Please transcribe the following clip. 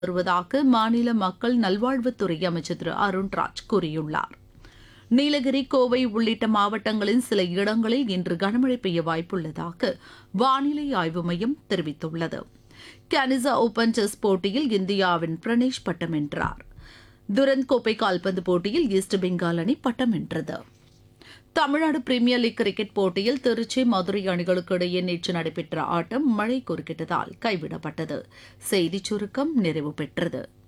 வருவதாக மாநில மக்கள் நல்வாழ்வுத்துறை அமைச்சர் திரு அருண்ராஜ் கூறியுள்ளார் நீலகிரி கோவை உள்ளிட்ட மாவட்டங்களின் சில இடங்களில் இன்று கனமழை பெய்ய வாய்ப்புள்ளதாக வானிலை ஆய்வு மையம் தெரிவித்துள்ளது கனிசா ஓபன் செஸ் போட்டியில் இந்தியாவின் பிரணேஷ் பட்டம் வென்றார் துரந்த் கோப்பை கால்பந்து போட்டியில் ஈஸ்ட் பெங்கால் அணி பட்டம் வென்றது தமிழ்நாடு பிரீமியர் லீக் கிரிக்கெட் போட்டியில் திருச்சி மதுரை அணிகளுக்கு இடையே நேற்று நடைபெற்ற ஆட்டம் மழை குறுக்கிட்டதால் கைவிடப்பட்டது செய்திச் சுருக்கம் நிறைவு பெற்றது